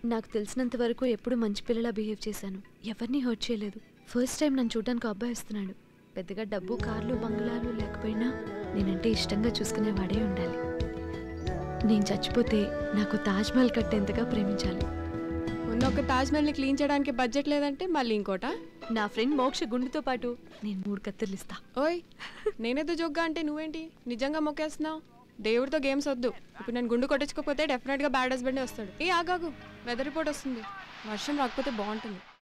నాకు తెలిసినంత వరకు ఎప్పుడు మంచి పిల్లలా బిహేవ్ చేశాను ఎవరిని హర్ట్ చేయలేదు ఫస్ట్ టైం నన్ను చూడడానికి అబ్బాయి వస్తున్నాడు పెద్దగా డబ్బు కార్లు బంగ్లాలు లేకపోయినా నేనంటే ఇష్టంగా చూసుకునేవాడే ఉండాలి నేను చచ్చిపోతే నాకు తాజ్మహల్ కట్టేంతగా ప్రేమించాలి మొన్న ఒక తాజ్ మహల్ని క్లీన్ చేయడానికి బడ్జెట్ లేదంటే మళ్ళీ ఇంకోట నా ఫ్రెండ్ మోక్ష గుండెతో పాటు నేను మూడు కత్తిర్లు ఇస్తా ఓయ్ నేనేదో జోగ్గా అంటే నువ్వేంటి నిజంగా మొక్కేస్తున్నావు దేవుడితో గేమ్స్ వద్దు ఇప్పుడు నేను గుండు కొట్టించుకోకపోతే డెఫినెట్గా బ్యాడ్ హస్బెండే వస్తాడు ఏ ఆగాగు వెదర్ రిపోర్ట్ వస్తుంది వర్షం రాకపోతే బాగుంటుంది